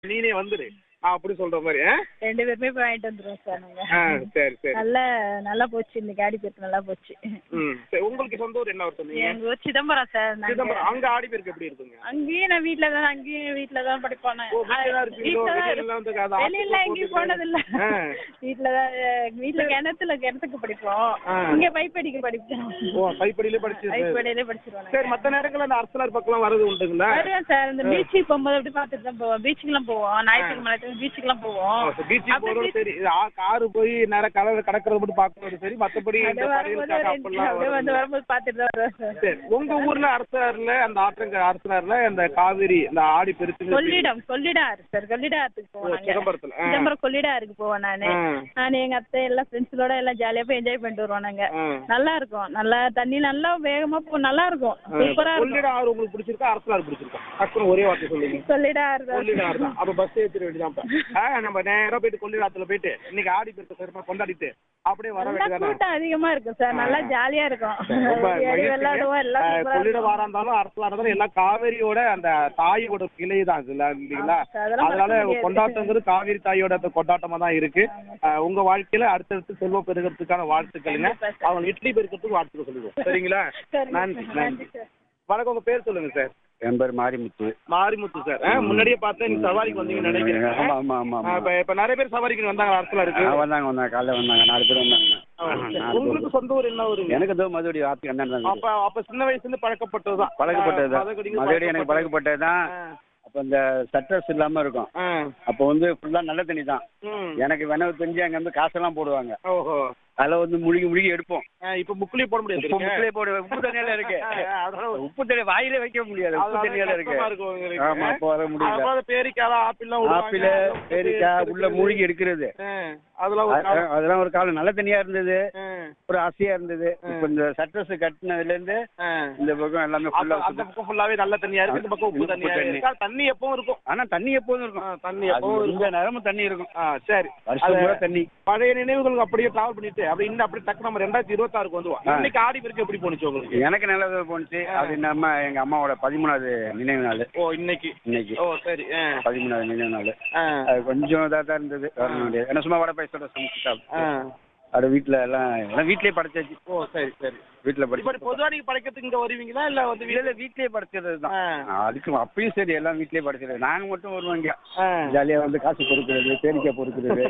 நீனே வந்துரு ஆ, அப்படி சொல்ற மாதிரி ஆ? ரெண்டு பேருமே போய் வாங்கிட்டு வந்துருவோம் சார் நாங்க ஆ சரி சரி நல்லா நல்லா போச்சு இன்னைக்கு ஆடி பேருக்கு நல்லா போச்சு ம் சரி உங்களுக்கு சொந்த ஊர் என்ன ஊர் சொன்னீங்க எங்க ஊர் சிதம்பரம் சார் நாங்க சிதம்பரம் அங்க ஆடி பேருக்கு எப்படி இருக்குங்க அங்கேயும் நான் வீட்ல தான் அங்கேயும் வீட்ல தான் படிப்போம் நான். ஓ, வீட்ல தான் இருப்பீங்களோ? வீட்ல தான் வெளியில எல்லாம் வந்து அது வெளியில ஆத்துக்குள்ள எங்கேயும் போட்டு போனது இல்ல ஆ. வீட்ல தான் வீட்ல கிணத்துல கிணத்துக்கு படிப்போம் ஆ. இங்க பைப்படிக்கு படிப்போம் ஓ பைப்படியிலே படிச்சு பைப்படியிலே படிச்சிருவோம் நாங்க. சரி மத்த நேரங்கள்ல அந்த அரசலார் பக்கம் வரது உண்டுங்களா வருவேன் சார் இந்த பீச்சுக்கு போகும்போது அப்படி பார்த்துட்டு தான் போவோம் பீச்சுக்குலாம் போவோம் ஞாயிற்றுக்கிழமை பீச்சுக்குலாம் போவோம் பீச்சுக்கு அப்படி போறது சரி இது ஆ- காரு போய் நேரம் கடல் கடற்கரை மட்டும் பார்க்கறது சரி மத்தபடி இந்த அப்படியே வரும்போது படையலுக்காக ஒரு அப்படிலாம் அப்படியே வந்து வரது வரும்போது பார்த்துட்டு தான் வருவேன் சார் சரி உங்க ஊர்ல அரசர்ல அந்த ஆற்றங்க அரசனார்ல அந்த காவிரி இந்த ஆடி பெருசுங்க கொள்ளிடம் கொள்ளிடம் சார் கொள்ளிடாத்துக்கு போவோம் நாங்க சிதம்பரத்துல ஆ. சிதம்பரம் கொள்ளிடாருக்கு போவோம் நானு ஆ. நான் எங்க அத்தை எல்லாம் ஃப்ரெண்ட்ஸோட எல்லாம் ஜாலியா போய் என்ஜாய் பண்ணிட்டு வருவோம் நாங்க ஆ. நல்லா இருக்கும் நல்லா தண்ணி நல்லா வேகமா போ நல்லா இருக்கும் சூப்பரா இருக்கும் கொள்ளிட ஆறு உங்களுக்கு பிடிச்சிருக்கா அரசலார் பிடிச்சிருக்கா டக்குனு ஒரே வார்த்தை சொல்லுங்க கொள்ளிடா இருக்கும் கொள்ளிட ஆறு தான் அப்ப பஸ் ஏற்றிட வேண்டியதான் இப்ப. ஆ, நம்ம நேரா போயிட்டு கொள்ளிட ஆத்துல போயிட்டு இன்னைக்கு ஆடி பெருக்க சிறப்பா கொண்டாடிட்டு அப்படியே வர நல்லா வேண்டியதானே கூட்டம் அதிகமா இருக்கும் சார் நல்லா ஜாலியா இருக்கும் ரொம்ப ஏறி மகிழ்ச்சிங்க. விளையாடுவோம் எல்லாம் ஆ, சூப்பரா கொள்ளிட இருக்கும். வாரா இருந்தாலும் அரசலா இருந்தாலும் எல்லாம் காவேரியோட அந்த தாயோட கிளை தான் இதுல இல்லைங்களா ஆமா சார், அதெல்லாம் அதனால மறக்க முடியாது. கொண்டாட்டங்கிறது காவிரி தாயோட அந்த கொண்டாட்டமா தான் இருக்கு ஆ, உங்க வாழ்க்கையில அடுத்தடுத்து செல்வம் பெருகிறதுக்கான வாழ்த்துக்களுங்க கண்டிப்பா சார். அவங்க இட்லி பெருக்கிறதுக்கு வாழ்த்துக்கள் சொல்லுவோம் சரிங்களா சரிங்க நன்றி சார், நன்றி நன்றி சார். வணக்கம் உங்க பேர் சொல்லுங்க சார் என் பேர் மாரிமுத்து மாரிமுத்து சார் ஆ, முன்னாடியே பார்த்தேன் நீங்க சவாரிக்கு வந்தீங்கன்னு நினைக்கிறேன் ஆமா ஆமா ஆமா ஆ, ஆமா இப்ப இப்ப நிறைய பேர் சவாரிக்கு வந்தாங்க அரசலா இருக்கு ஆ, வந்தாங்க வந்தாங்க காலைல வந்தாங்க நாலு பேர் வந்தாங்க ஆ, சரி. நாலு உங்களுக்கு பேர். சொந்த ஊர் என்ன ஊருங்க எனக்கு தோ மதுபடி ஆத்து அண்ணன் தான் அப்ப அப்ப சின்ன வயசுல இருந்து பழக்கப்பட்டதுதான் பழக்கப்பட்டது தான் மதகுடிங்க மதுபடி எனக்கு பழக்கப்பட்டது தான் ஆ, அப்போ இந்த சட்டஸ் இல்லாம இருக்கும் ஆ, அப்போ வந்து ஃபுல்லா நல்ல தண்ணி தான் ம். எனக்கு வெனவு தெரிஞ்சு அங்க வந்து காசெல்லாம் போடுவாங்க ஓஹோ அதில் வந்து முழுகி முழுகி எடுப்போம் ஆ, இப்ப புக்லயே போட முடியாது உப்பு முக்கிலே போடு உப்பு தண்ணியால இருக்கு ஆ, ஆ, அதனால உப்பு தண்ணி வாயிலே வைக்க முடியாது உப்பு அதனால தண்ணியால இருக்கு கஷ்டமா இருக்கும் உங்களுக்கு. ஆமா அப்போ வர முடியல அப்புறம் பேரிக்காய் ஆப்பிள்லாம் விடுவாங்க. ஆப்பிள் அதெல்லாம் பேரிக்காய் எடுக்கிறது. உள்ள மூழ்கி எடுக்கிறது ஆ, அதெல்லாம் ஒரு அ- காலம். அதெல்லாம் ஒரு காலம் நல்ல தண்ணியா இருந்தது ஆ, ஒரு ஆசையா இருந்தது இப்போ இந்த சட்டஸ் கட்டினதுல இருந்து ஆ. இந்த பக்கம் எல்லாமே அப்ப ஃபுல்லா அந்த பக்கம் ஃபுல்லாவே நல்ல தண்ணியா இருக்கு இந்த பக்கம் உப்பு உப்பு தண்ணியா தண்ணி. இருக்கு தண்ணி எப்பவும் இருக்கும் ஆனா தண்ணி எப்போதும் இருக்கும் ஆ, தண்ணி அது எப்பவும் எந்த இருக்கும் நேரமும் தண்ணி இருக்கும் ஆ, சரி வருஷம் அது பூரா தண்ணி பழைய நினைவுகள் அப்படியே டிராவல் பண்ணிட்டு அப்படி இன்னும் அப்படி டக்கு நம்ம ரெண்டாயிரத்தி இருபத்தாறுக்கு வந்துவோம் ஆ. இன்னைக்கு ஆடி பெருக்கு எப்படி போனுச்சு உங்களுக்கு எனக்கு நல்லது போணுச்சு அது நம்ம எங்க அம்மாவோட பதிமூணாவது நினைவு நாள் ஓ இன்னைக்கு இன்னைக்கு ஓ சரி ஆ, பதிமூணாவது நினைவு நாள் ஆ, அது கொஞ்சம் இதாக தான் இருந்தது வர முடியாது ஏன்னா சும்மா வடை பாயசத்தோட சமைச்சு ஆ. சாப்பிட்டு அது வீட்டில் எல்லாம் எல்லாம் வீட்லயே படைச்சாச்சு ஓ சரி சரி வீட்டில் இப்ப படிச்சு பொதுவா நீங்க படைக்கிறதுக்கு இங்க வருவீங்களா இல்ல வந்து இல்ல இல்ல வீட்லயே படிச்சது தான் ஆ. அதுக்கு அப்பயும் சரி எல்லாம் வீட்லயே படிச்சது நாங்க மட்டும் வருவோம் இங்க ஆ. ஜாலியா வந்து காசு பொறுக்கிறது தேனிக்காய் பொறுக்கிறது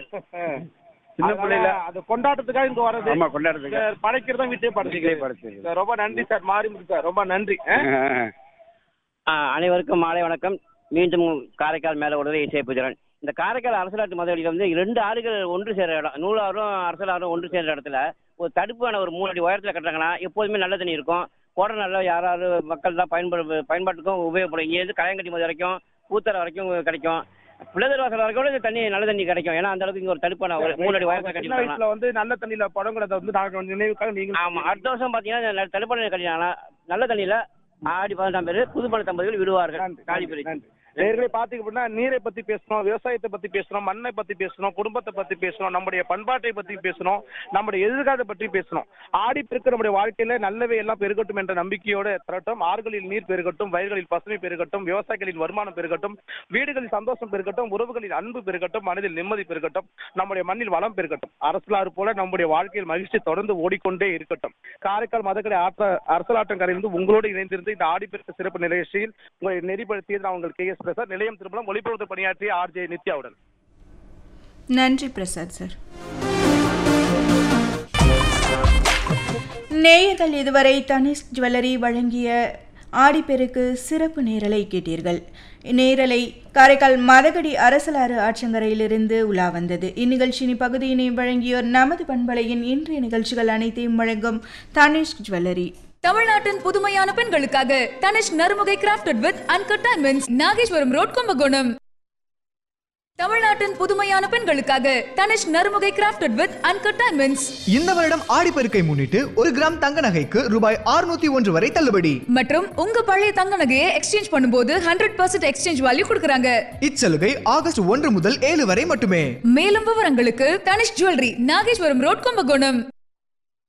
சின்ன அதனால பிள்ளைல அது கொண்டாட்டத்துக்காக இங்க வர்றது ஆமா கொண்டாடுறதுக்கு படைக்கிறதா வீட்லயே வீட்லயே படைச்சிக்கிறேன் படிச்சது ரொம்ப நன்றி சார் மாரிமுத்து சார் ரொம்ப நன்றி ஆ? ஆ, அனைவருக்கும் மாலை வணக்கம் மீண்டும் காரைக்கால் மேலே உடனே இசை புஜரன் இந்த காரைக்கால் அரசலாற்று மதுவெளியில் வந்து ரெண்டு ஆறுகள் ஒன்று சேர இடம் நூலாறும் அரசலாறும் ஒன்று சேர்ற இடத்துல ஒரு தடுப்பான ஒரு மூணு அடி உயரத்தில் கட்டுறாங்கன்னா எப்போதுமே நல்ல தண்ணி இருக்கும் கோடை நல்லா யாராவது மக்கள் தான் பயன்படு பயன்பாட்டுக்கும் உபயோகப்படும் இங்கேருந்து கலையங்கட்டி மது வரைக்கும் பூத்தரை வரைக்கும் கிடைக்கும் பிள்ளைதர் வாசல் வரைக்கும் கூட இந்த தண்ணி நல்ல தண்ணி கிடைக்கும் ஏன்னா அந்த அளவுக்கு இங்கே ஒரு தடுப்பான ஒரு மூணு அடி உயரத்தில் சின்ன கட்டிருக்காங்க வயசுல வந்து நல்ல தண்ணியில படங்கிறத வந்து நாங்க நினைவுக்காக நீங்க ஆமாம் அடுத்த வருஷம் பார்த்தீங்கன்னா தடுப்பான கட்டினாங்கன்னா நல்ல தண்ணியில் ஆடி பதினெட்டாம் பேர் புதுப்பண தம்பதிகள் விடுவார்கள் நன்றி, காலிப்பறி நன்றி. நேர்களே பாத்தீங்க அப்படின்னா நீரை பத்தி பேசணும் விவசாயத்தை பத்தி பேசணும் மண்ணை பத்தி பேசணும் குடும்பத்தை பத்தி பேசணும் நம்முடைய பண்பாட்டை பத்தி பேசணும் நம்முடைய எதிர்காலத்தை பற்றி பேசணும் ஆடி பெருக்கு நம்முடைய வாழ்க்கையில நல்லவை எல்லாம் பெருகட்டும் என்ற நம்பிக்கையோட திரட்டும் ஆறுகளில் நீர் பெருகட்டும் வயல்களில் பசுமை பெருகட்டும் விவசாயிகளின் வருமானம் பெருகட்டும் வீடுகளில் சந்தோஷம் பெருகட்டும் உறவுகளில் அன்பு பெருகட்டும் மனதில் நிம்மதி பெருகட்டும் நம்முடைய மண்ணில் வளம் பெருகட்டும் அரசலாறு போல நம்முடைய வாழ்க்கையில் மகிழ்ச்சி தொடர்ந்து ஓடிக்கொண்டே இருக்கட்டும் காரைக்கால் மதக்கடை ஆற்ற அரசலாற்றங்கரையிலிருந்து உங்களோடு இணைந்திருந்து இந்த ஆடிப்பெருக்கு சிறப்பு நிகழ்ச்சியில் உங்களை நெறிப்படுத்தியது நான் உங்கள் கே எஸ் பிரசாத் நிலையம் திருமணம் ஒளிபரப்பு பணியாற்றிய ஆர்ஜே நித்யாவுடன் நன்றி பிரசாத் சார் நேயர்கள் இதுவரை தனிஷ் ஜுவல்லரி வழங்கிய ஆடிப்பெருக்கு சிறப்பு நேரலை கேட்டீர்கள் நேரலை காரைக்கால் மதகடி அரசலாறு ஆற்றங்கரையிலிருந்து உலா வந்தது இந்நிகழ்ச்சியின் பகுதியினை வழங்கியோர் நமது பண்பலையின் இன்றைய நிகழ்ச்சிகள் அனைத்தையும் வழங்கும் தனிஷ் ஜுவல்லரி தமிழ்நாட்டின் புதுமையான பெண்களுக்காக Tanishq Narumugai crafted with uncut diamonds Nageswaram road Kumbakonam தமிழ்நாட்டின் புதுமையான பெண்களுக்காக Tanishq Narumugai crafted with uncut diamonds இந்த வருடம் ஆடிப்பெருக்கை முன்னிட்டு ஒரு கிராம் தங்க நகைக்கு ரூபாய் 601 ஒன்று வரை தள்ளுபடி மற்றும் உங்க பழைய தங்க நகையை எக்ஸ்சேஞ்ச் பண்ணும்போது ஹண்ட்ரட் பர்சன்ட் எக்ஸ்சேஞ்ச் வேல்யூ கொடுக்குறாங்க இச்சலுகை ஆகஸ்ட் ஒன்று முதல் ஏழு வரை மட்டுமே மேலும் விவரங்களுக்கு தனிஷ் ஜுவல்லரி நாகேஸ்வரம் ரோட் கும்பகோணம்